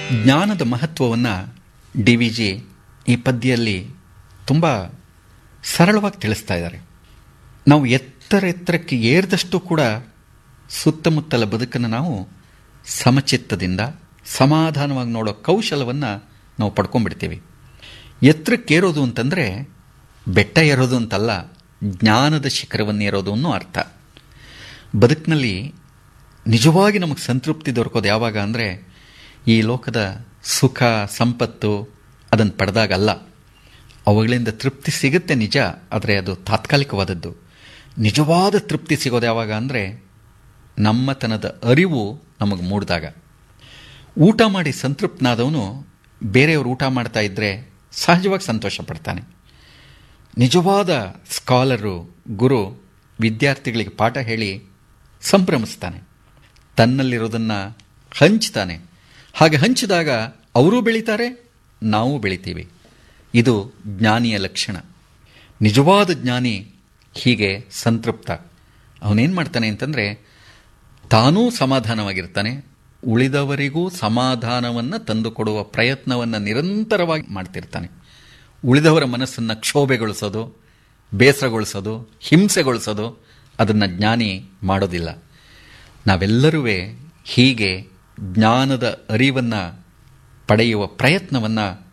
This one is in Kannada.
ಜ್ಞಾನದ ಮಹತ್ವವನ್ನು ಡಿ ವಿ ಜಿ ಈ ಪದ್ಯದಲ್ಲಿ ತುಂಬ ಸರಳವಾಗಿ ತಿಳಿಸ್ತಾ ಇದ್ದಾರೆ ನಾವು ಎತ್ತರ ಎತ್ತರಕ್ಕೆ ಏರಿದಷ್ಟು ಕೂಡ ಸುತ್ತಮುತ್ತಲ ಬದುಕನ್ನು ನಾವು ಸಮಚಿತ್ತದಿಂದ ಸಮಾಧಾನವಾಗಿ ನೋಡೋ ಕೌಶಲವನ್ನು ನಾವು ಪಡ್ಕೊಂಡ್ಬಿಡ್ತೀವಿ ಎತ್ತರಕ್ಕೇರೋದು ಅಂತಂದರೆ ಬೆಟ್ಟ ಏರೋದು ಅಂತಲ್ಲ ಜ್ಞಾನದ ಶಿಖರವನ್ನು ಏರೋದು ಅನ್ನೋ ಅರ್ಥ ಬದುಕಿನಲ್ಲಿ ನಿಜವಾಗಿ ನಮಗೆ ಸಂತೃಪ್ತಿ ದೊರಕೋದು ಯಾವಾಗ ಅಂದರೆ ಈ ಲೋಕದ ಸುಖ ಸಂಪತ್ತು ಅದನ್ನು ಪಡೆದಾಗಲ್ಲ ಅವುಗಳಿಂದ ತೃಪ್ತಿ ಸಿಗುತ್ತೆ ನಿಜ ಆದರೆ ಅದು ತಾತ್ಕಾಲಿಕವಾದದ್ದು ನಿಜವಾದ ತೃಪ್ತಿ ಸಿಗೋದು ಯಾವಾಗ ಅಂದರೆ ನಮ್ಮತನದ ಅರಿವು ನಮಗೆ ಮೂಡಿದಾಗ ಊಟ ಮಾಡಿ ಸಂತೃಪ್ತನಾದವನು ಬೇರೆಯವರು ಊಟ ಮಾಡ್ತಾ ಇದ್ದರೆ ಸಹಜವಾಗಿ ಸಂತೋಷ ಪಡ್ತಾನೆ ನಿಜವಾದ ಸ್ಕಾಲರು ಗುರು ವಿದ್ಯಾರ್ಥಿಗಳಿಗೆ ಪಾಠ ಹೇಳಿ ಸಂಭ್ರಮಿಸ್ತಾನೆ ತನ್ನಲ್ಲಿರೋದನ್ನು ಹಂಚ್ತಾನೆ ಹಾಗೆ ಹಂಚಿದಾಗ ಅವರೂ ಬೆಳೀತಾರೆ ನಾವು ಬೆಳಿತೀವಿ ಇದು ಜ್ಞಾನಿಯ ಲಕ್ಷಣ ನಿಜವಾದ ಜ್ಞಾನಿ ಹೀಗೆ ಸಂತೃಪ್ತ ಅವನೇನು ಮಾಡ್ತಾನೆ ಅಂತಂದರೆ ತಾನೂ ಸಮಾಧಾನವಾಗಿರ್ತಾನೆ ಉಳಿದವರಿಗೂ ಸಮಾಧಾನವನ್ನು ತಂದುಕೊಡುವ ಪ್ರಯತ್ನವನ್ನು ನಿರಂತರವಾಗಿ ಮಾಡ್ತಿರ್ತಾನೆ ಉಳಿದವರ ಮನಸ್ಸನ್ನು ಕ್ಷೋಭೆಗೊಳಿಸೋದು ಬೇಸರಗೊಳಿಸೋದು ಹಿಂಸೆಗೊಳಿಸೋದು ಅದನ್ನು ಜ್ಞಾನಿ ಮಾಡೋದಿಲ್ಲ ನಾವೆಲ್ಲರೂ ಹೀಗೆ ಜ್ಞಾನದ ಅರಿವನ್ನು ಪಡೆಯುವ ಪ್ರಯತ್ನವನ್ನು